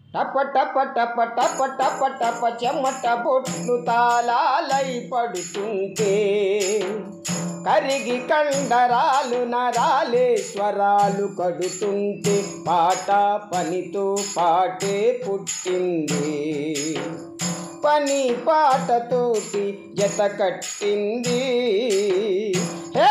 టప టప టప టప టప టప చెమట బొట్లు తాళాలై పడుతుంటే కరిగి కండరాలు నరాలే స్వరాలు కడుతుంటే పాట పనితో పాటే పుట్టింది పని పాటతోటి జత కట్టింది హే!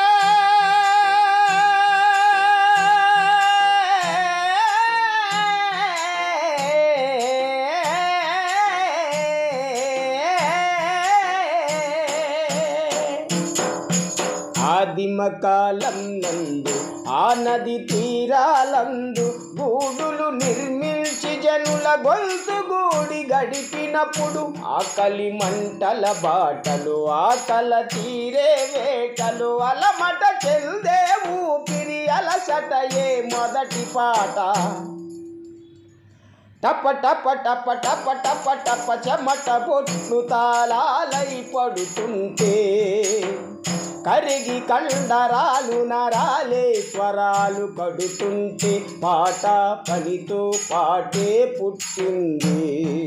ఆదిమ కాలం నందు ఆ నది తీరాలందు గూడులు నిర్మించి జనుల గొంతు గూడి గడిపినప్పుడు ఆకలి మంటల బాటలు ఆకల తీరే వేటలు అలమట చెల్దే ఊపిరి అలసటయే మొదటి పాట టప టప టప టప టప టప చెమట బొట్లు తాళాలై పడుతుంటే కరిగి కండరాలు నరాలే స్వరాలు కడుతుంటే పాట పనితో పాటే పుట్టింది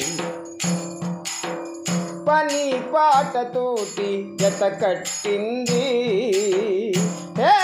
పని పాటతోటి జత కట్టింది హే!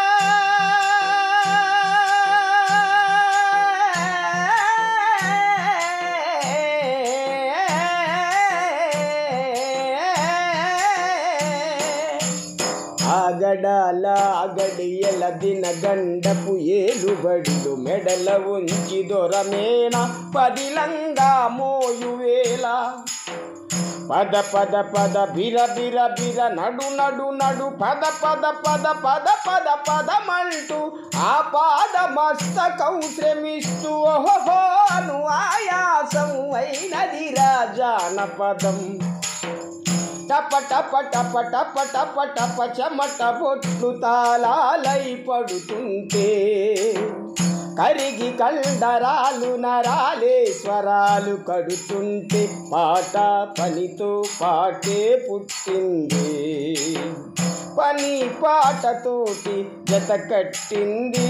ఆగడాల అగడియల దిన గండపు ఏలుబడిలు మెడల ఉంచి దొరమేన పదిలంగా మోయువేళ పద పద పద బిర బిర బిర నడు నడు నడు పద పద పద పద పద పదమంటూ ఆ పాద మస్తకం శ్రమిస్తూ ఓహో అను ఆయాసం అయినది రాజానపదం టప టప టప టప టప టప చెమట బొట్లు తాళాలై పడుతుంటే కరిగి కండరాలు నరాలే స్వరాలు కడుతుంటే పాట పనితో పాటే పుట్టింది పని పాటతోటి జత కట్టింది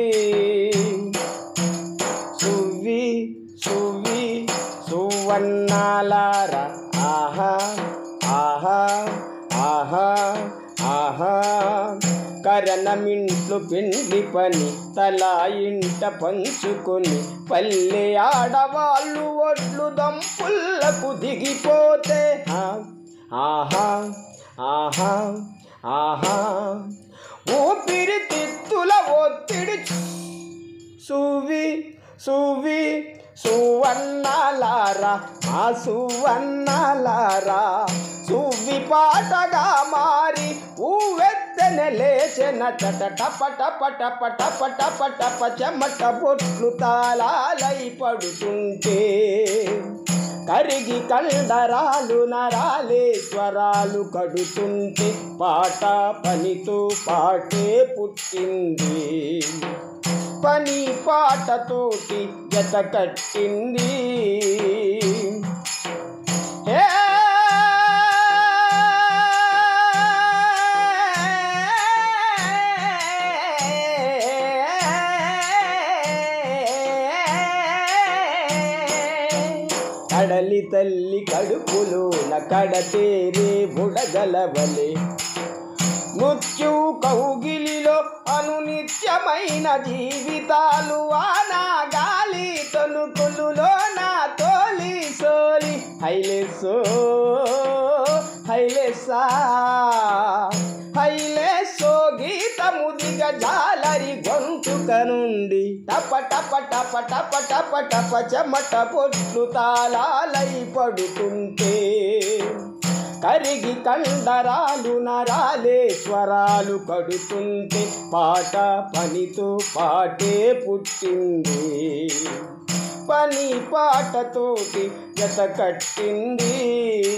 సువ్వి సువ్వి సువన్నాలార ఆహా ఆహా ఆహా ఆహా కరణమింట్లు పిండి పని తలా ఇంట పంచుకొని పల్లె ఆడవాళ్ళు ఒడ్లు దంపుల్లకు దిగిపోతే ఆ, ఆహా ఆహా ఆహా ఊపిరి తిత్తుల ఒత్తిడి సువి సువి సువన్నాలారా ఆ సువన్నాలారా సువి పాటగా మారి ఊవెత్తెన లేచెన టట టప టప టప టప టప టప చెమట బొట్లు తాళాలై పడుతుంటే కరిగి కండరాలు నరాలే స్వరాలు కడుతుంటే పాట పనితో పాటే పుట్టింది పని పాటతోటి జత కట్టింది హే! కడలి తల్లి కడుపులోన కడతేరే బుడగలవలే మృత్యు కౌగిలిలో అనునిత్యమైన జీవితాలు ఆనా గాలి తొలుకులులో నా తోలి సోలి హైలెస్సో హైలెస్సా హైలెస్సో గీతము దిగ జాలరి గొంతుక నుండి టప టప టప టప టప టప చెమట పొట్లు తాళాలై పడుతుంటే కరిగి కండరాలు నరాలే స్వరాలు కడుతుంటే పాట పనితో పాటే పుట్టింది పని పాటతోటి జత కట్టింది